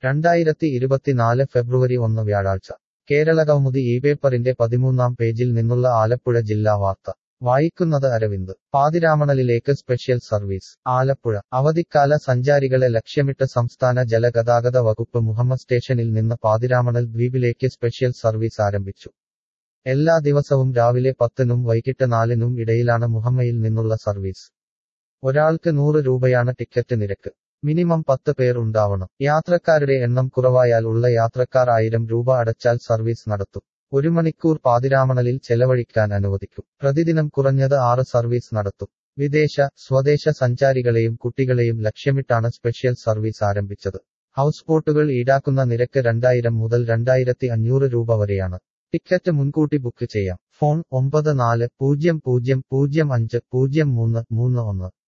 രണ്ടായിരത്തി ഇരുപത്തിനാല് ഫെബ്രുവരി ഒന്ന് വ്യാഴാഴ്ച കേരളകൗമുദി ഈ പേപ്പറിന്റെ പതിമൂന്നാം പേജിൽ നിന്നുള്ള ആലപ്പുഴ ജില്ലാ വാർത്ത വായിക്കുന്നത് അരവിന്ദ് പാതിരാമണലിലേക്ക് സ്പെഷ്യൽ സർവീസ് ആലപ്പുഴ അവധിക്കാല സഞ്ചാരികളെ ലക്ഷ്യമിട്ട് സംസ്ഥാന ജലഗതാഗത വകുപ്പ് മുഹമ്മദ് സ്റ്റേഷനിൽ നിന്ന് പാതിരാമണൽ ദ്വീപിലേക്ക് സ്പെഷ്യൽ സർവീസ് ആരംഭിച്ചു എല്ലാ ദിവസവും രാവിലെ പത്തിനും വൈകിട്ട് നാലിനും ഇടയിലാണ് മുഹമ്മയിൽ നിന്നുള്ള സർവീസ് ഒരാൾക്ക് നൂറ് രൂപയാണ് ടിക്കറ്റ് നിരക്ക് മിനിമം പത്ത് പേർ ഉണ്ടാവണം യാത്രക്കാരുടെ എണ്ണം കുറവായാൽ ഉള്ള യാത്രക്കാർ ആയിരം രൂപ അടച്ചാൽ സർവീസ് നടത്തും ഒരു മണിക്കൂർ പാതിരാമണലിൽ ചെലവഴിക്കാൻ അനുവദിക്കും പ്രതിദിനം കുറഞ്ഞത് ആറ് സർവീസ് നടത്തും വിദേശ സ്വദേശ സഞ്ചാരികളെയും കുട്ടികളെയും ലക്ഷ്യമിട്ടാണ് സ്പെഷ്യൽ സർവീസ് ആരംഭിച്ചത് ഹൗസ് ബോട്ടുകൾ ഈടാക്കുന്ന നിരക്ക് രണ്ടായിരം മുതൽ രണ്ടായിരത്തി അഞ്ഞൂറ് രൂപ വരെയാണ് ടിക്കറ്റ് മുൻകൂട്ടി ബുക്ക് ചെയ്യാം ഫോൺ ഒമ്പത് നാല് പൂജ്യം പൂജ്യം പൂജ്യം അഞ്ച് പൂജ്യം മൂന്ന് മൂന്ന് ഒന്ന്